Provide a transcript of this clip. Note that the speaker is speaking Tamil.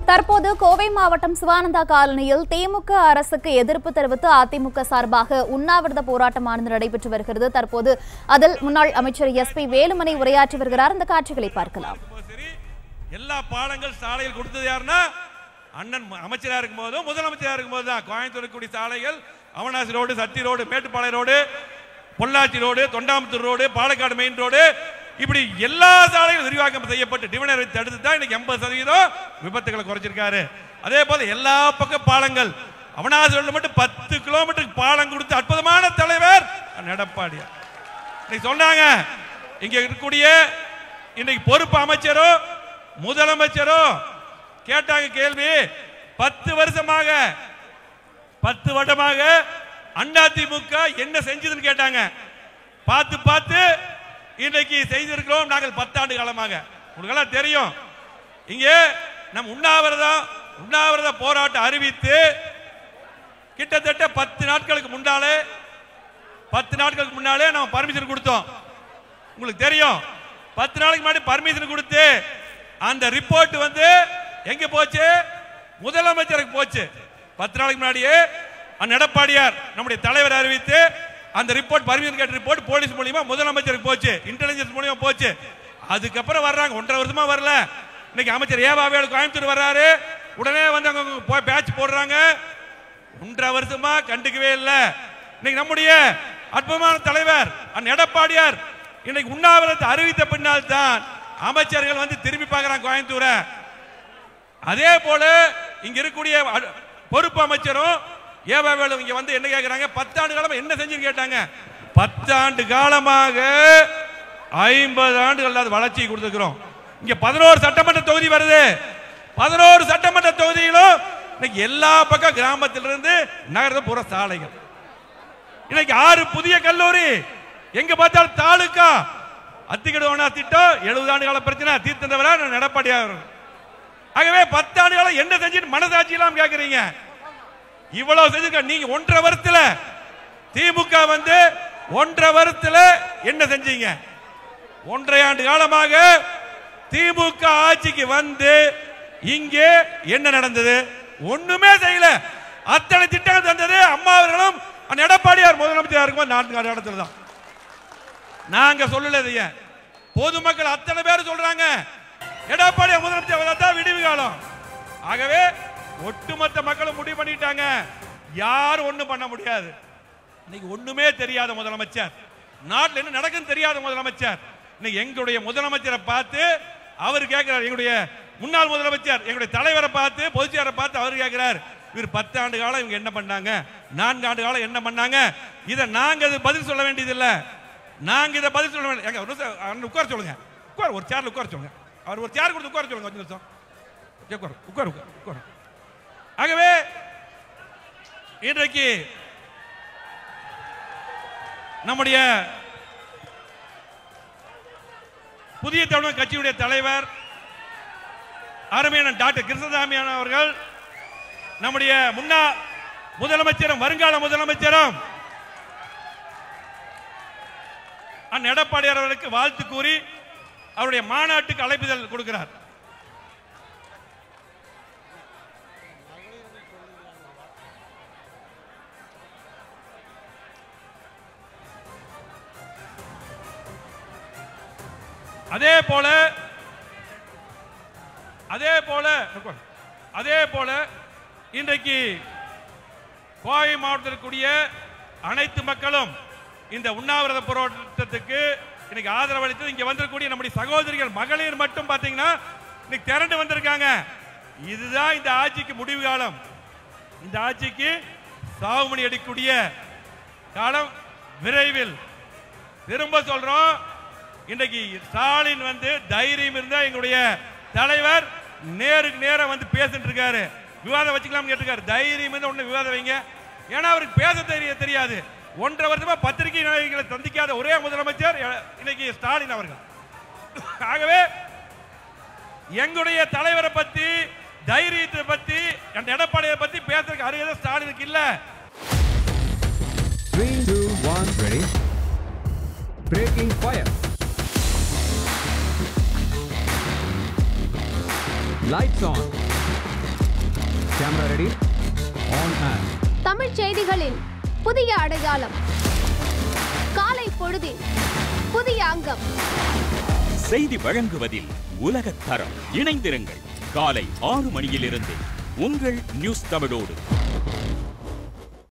தற்போது கோவை மாவட்டம் சிவானந்தா காலனியில் திமுக அரசுக்கு எதிர்ப்பு தெரிவித்து அதிமுக சார்பாக உண்ணாவிரத போராட்டமானது நடைபெற்று வருகிறது தற்போது அதில் முன்னாள் அமைச்சர் எஸ் பி வேலுமணி உரையாற்றி வருகிறார் இந்த காட்சிகளை பார்க்கலாம் இருக்கும்போது சரி எல்லா பாலங்கள் சாலைகள் கொடுத்தது யாருன்னா அண்ணன் ம- அமைச்சரா இருக்கும் போதும் முதலமைச்சரா இருக்கும் போது தான் கோயம்புத்தூர் கூடிய சாலைகள் Avanashi road Sathy road Mettupalayam road Pollachi road Thondamuthur road Palakkad main road இப்படி எல்லா சாலைகளும் விரிவாக்கம் செய்யப்பட்டு டிவினர் தடுத்து தான் இன்னைக்கு எண்பது சதவீதம் விபத்துகளை குறைச்சிருக்காரு அதே போல எல்லா பக்க பாலங்கள் அவனாசி ரோடு மட்டும் பத்து கிலோமீட்டருக்கு பாலம் கொடுத்து அற்புதமான தலைவர் எடப்பாடியார் இன்னைக்கு சொன்னாங்க இங்க இருக்கக்கூடிய இன்னைக்கு பொறுப்பு அமைச்சரோ முதலமைச்சரோ கேட்டாங்க கேள்வி பத்து வருஷமாக பத்து வருடமாக அதிமுக என்ன செஞ்சதுன்னு கேட்டாங்க பார்த்து பார்த்து இன்னைக்கு செய்திருக்கிறோம் நாங்கள் பத்தாண்டு காலமாக உங்களுக்கெல்லாம் தெரியும் இங்கே நம் உண்ணாவிரதம் உண்ணாவிரத போராட்டம் அறிவித்து கிட்டத்தட்ட பத்து நாட்களுக்கு முன்னாலே பத்து நாட்களுக்கு முன்னாலே நம்ம பர்மிஷன் கொடுத்தோம் உங்களுக்கு தெரியும் பத்து நாளைக்கு முன்னாடி பர்மிஷன் கொடுத்து அந்த ரிப்போர்ட் வந்து எங்க போச்சு முதலமைச்சருக்கு போச்சு பத்து நாளைக்கு முன்னாடியே அந்த எடப்பாடியார் நம்முடைய தலைவர் அறிவித்து அந்த ரிப்போர்ட் பர்மிஷன் கேட்ட ரிப்போர்ட் போலீஸ் மூலியமா முதலமைச்சருக்கு போச்சு இன்டெலிஜென்ஸ் மூலியமா போச்சு அதுக்கப்புறம் வர்றாங்க ஒன்றரை வருஷமா வரல இன்னைக்கு அமைச்சர் ஏவாவேலு கோயம்புத்தூர் வர்றாரு உடனே வந்து அங்க போய் பேட்ச் போடுறாங்க ஒன்றரை வருஷமா கண்டுக்கவே இல்லை இன்னைக்கு நம்முடைய அற்புதமான தலைவர் அண்ணன் எடப்பாடியார் இன்னைக்கு உண்ணாவிரத்தை அறிவித்த பின்னால் தான் அமைச்சர்கள் வந்து திரும்பி பார்க்கறாங்க கோயம்புத்தூரை அதே போல இங்க இருக்கக்கூடிய அடு- பொறுப்பு அமைச்சரும் ஏவாவேலு இங்க வந்து என்ன கேட்கறாங்க பத்தாண்டு காலமா என்ன செஞ்சு கேட்டாங்க பத்தாண்டு காலமாக ஐம்பது ஆண்டுகள் அது வளர்ச்சி கொடுத்துக்கிறோம் இங்க பதினோரு சட்டமன்ற தொகுதி வருது பதினோரு சட்டமன்ற தொகுதியிலும் இன்னைக்கு எல்லா பக்கம் கிராமத்திலிருந்து நகரத்து புற சாலைகள் இன்னைக்கு ஆறு புதிய கல்லூரி எங்க பார்த்தாலும் தாலுக்கா அத்திக்கடுவனா திட்டம் எழுபது ஆண்டு கால பிரச்சனை தீர்த்தந்தவரா நடப்பாடியார் ஆகவே பத்தாண்டு காலம் என்ன செஞ்சுட்டு மனசாட்சி இல்லாம கேக்குறீங்க இவ்வளவு செஞ்சிருக்க நீங்க ஒன்றரை வருஷத்துல திமுக வந்து ஒன்றரை வருஷத்துல என்ன செஞ்சீங்க ஒன்றரை ஆண்டு காலமாக திமுக ஆட்சிக்கு வந்து இங்கே என்ன நடந்தது ஒண்ணுமே செய்யல அத்தனை திட்டங்கள் தந்தது அம்மா அவர்களும் அந்த எடப்பாடியார் முதலமைச்சராக இருக்கும்போது நான்கு இடத்துல தான் நாங்க சொல்லல இதைய பொதுமக்கள் அத்தனை பேர் சொல்றாங்க எடப்பாடி முதலமைச்சர் வந்தா தான் விடிவு காலம் ஆகவே ஒட்டுமொத்த மக்களும் முடிவு பண்ணிட்டாங்க யாரும் ஒண்ணும் பண்ண முடியாது இன்னைக்கு ஒண்ணுமே தெரியாத முதலமைச்சர் நாட்டில் என்ன நடக்குன்னு தெரியாத முதலமைச்சர் இன்னைக்கு எங்களுடைய முதலமைச்சரை பார்த்து அவர் கேட்கிறார் எங்களுடைய முன்னாள் முதலமைச்சர் எங்களுடைய தலைவரை பார்த்து பொதுச்செயலரை பார்த்து அவர் கேட்கிறார் இவர் பத்து ஆண்டு காலம் இவங்க என்ன பண்ணாங்க நான்கு ஆண்டு காலம் என்ன பண்ணாங்க இதை நாங்க இது பதில் சொல்ல வேண்டியதில்லை நாங்க இதை பதில் சொல்ல வேண்டிய எங்க ஒரு நிமிஷம் அண்ணன் உட்கார சொல்லுங்க உட்கார் ஒரு சேர்ல உட்கார சொல்லுங்க அவர் ஒரு சேர் கொடுத்து உட்கார சொல்லுங்க கொஞ்சம் நிமிஷம் உட்கார் உட்கார் உட்கார் உட்கார் ஆகவே இன்றைக்கு நம்முடைய புதிய தமிழக கட்சியுடைய தலைவர் அருமையான டாக்டர் கிருஷ்ணசாமி அவர்கள் நம்முடைய முன்னா முதலமைச்சரும் வருங்கால முதலமைச்சரும் அண்ணன் எடப்பாடியார் அவர்களுக்கு வாழ்த்து கூறி அவருடைய மாநாட்டுக்கு அழைப்புதல் கொடுக்கிறார் அதே போல அதே போல அதே போல இன்றைக்கு கோவை மாவட்டத்தில் இருக்கக்கூடிய அனைத்து மக்களும் இந்த உண்ணாவிரத போராட்டத்துக்கு இன்னைக்கு ஆதரவு அளித்து இங்க வந்திருக்கக்கூடிய நம்முடைய சகோதரிகள் மகளிர் மட்டும் பாத்தீங்கன்னா இன்னைக்கு திரண்டு வந்திருக்காங்க இதுதான் இந்த ஆட்சிக்கு முடிவு காலம் இந்த ஆட்சிக்கு சாவுமணி அடிக்கக்கூடிய காலம் விரைவில் திரும்ப சொல்றோம் இன்றைக்கு ஸ்டாலின் வந்து தைரியம் இருந்தா எங்களுடைய தலைவர் நேருக்கு நேரா வந்து பேசிட்டு இருக்காரு விவாதம் வச்சுக்கலாம் கேட்டிருக்காரு தைரியம் இருந்தா ஒண்ணு விவாதம் வைங்க ஏன்னா அவருக்கு பேச தெரிய தெரியாது ஒன்றரை வருஷமா பத்திரிகை நாயகர்களை சந்திக்காத ஒரே முதலமைச்சர் எ- இன்னைக்கு ஸ்டாலின் அவர்கள் ஆகவே எங்களுடைய தலைவரை பத்தி தைரியத்தை பத்தி அந்த எடப்பாடியை பத்தி பேசுறதுக்கு அருகதை ஸ்டாலினுக்கு இல்ல Three, two, one, ready. Breaking fire. Lights on. Camera ready? On and. தமிழ்ச் செய்திகளின் புதிய அடையாளம் காலை பொழுதில் புதிய அங்கம் செய்தி வழங்குவதில் உலகத் தரம் இணைந்திருங்கள் காலை ஆறு மணியிலிருந்து உங்கள் நியூஸ் தமிழோடு